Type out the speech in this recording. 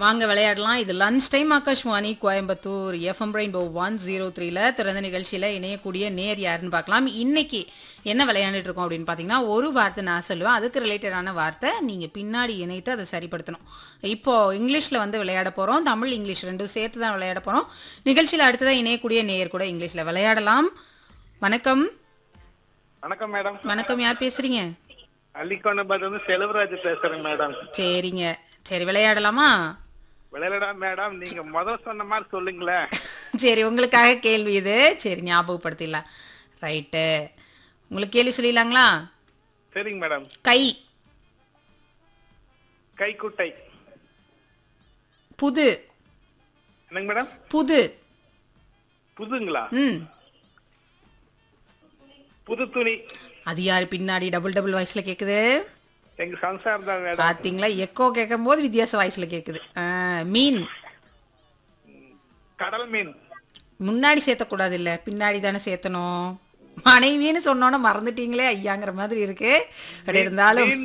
வாங்க விளையாடலாம் இது lunch time Akashvani Coimbatore FM rainbow one zero த்ரீல திறந்த நிகழ்ச்சியில் இணையக்கூடிய நேர் யாருன்னு பார்க்கலாம் இன்னைக்கு என்ன விளையாண்டுட்டு இருக்கோம் அப்படின்னு பார்த்தீங்கன்னா ஒரு வார்த்தை நான் சொல்லுவேன் அதுக்கு ரிலேட்டடான வார்த்தை நீங்கள் பின்னாடி இணைத்து அதை சரிப்படுத்தணும் இப்போ இங்கிலீஷில் வந்து விளையாட போகிறோம் தமிழ் இங்கிலீஷ் ரெண்டும் சேர்த்து தான் விளையாட போகிறோம் நிகழ்ச்சியில் அடுத்ததான் இணையக்கூடிய நேயர் கூட இங்கிலீஷில் விளையாடலாம் வணக்கம் வணக்கம் மேடம் வணக்கம் யார் பேசுறீங்க அள்ளிக்கொண்டபாடு வந்து செல்வராஜ் பேசுறேன் மேடம் சரிங்க சரி விளையாடலாமா விளையாடா மேடம் நீங்க முதல் சொன்ன மாதிரி சொல்லுங்களேன் சரி உங்களுக்காக கேள்வி இது சரி ஞாபகப்படுத்திடலாம் ரைட்டு உங்களுக்கு கேள்வி சொல்லிடலாங்களா சரிங்க மேடம் கை கைக்குட்டை புது என்னங்க மேடம் புது புதுங்களா ம் புது துணி அது யார் பின்னாடி டபுள் டபுள் வாய்ஸில் கேட்குது எங்க சம்சாரம் தான் மேடம் பார்த்தீங்களா எக்கோ கேட்கும் போது வித்தியாச வாய்ஸில் கேட்குது ஆ, மீன் கடல் மீன் முன்னாடி சேர்த்தக்கூடாது இல்லை பின்னாடி தானே சேர்த்தணும் மனைவின்னு சொன்னோன்னே மறந்துட்டீங்களே ஐயாங்கிற மாதிரி இருக்கு அப்படி இருந்தாலும்